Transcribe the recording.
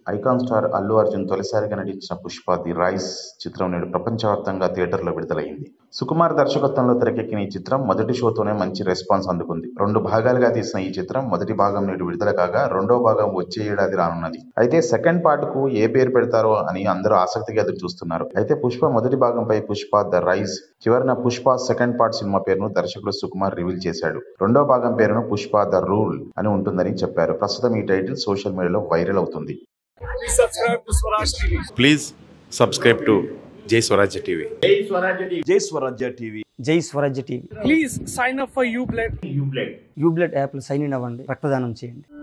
Icon star Allu Arjun తొలిసారిగా నటించిన Pushpa the rice చిత్రం నేడు ప్రపంచవ్యాప్తంగా థియేటర్లో విడుదలైంది సుకుమార్ దర్శకత్వంలో తెరకెక్కిన ఈ చిత్రం మొదటి షోతోనే మంచి రెస్పాన్స్ అందుకుంది రెండు భాగాలుగా తీసిన ఈ చిత్రం మొదటి భాగం నేడు విడుదల కాగా రెండో భాగం వచ్చే ఏడాది రానున్నది అయితే సెకండ్ పార్ట్ కు ఏ పేరు పెడతారో అని అందరూ ఆసక్తిగా ఎదురు చూస్తున్నారు అయితే పుష్ప మొదటి భాగంపై పుష్ప ద రైజ్ చివరిన పుష్ప సెకండ్ పార్ట్ సినిమా పేరును దర్శకుడు సుకుమార్ రివీల్ చేశాడు రెండో భాగం పేరును పుష్ప ద రూల్ అని ఉంటుందని చెప్పారు ప్రస్తుతం ఈ టైటిల్ సోషల్ మీడియాలో వైరల్ అవుతుంది Please subscribe to Swaraj TV. Please subscribe to Jai Swarajya TV Jai Swarajya TV Jai Swarajya TV Please sign up for UBLED. Ublet యాప్లో సైన్ ఇన్ అవ్వండి రక్తదానం చేయండి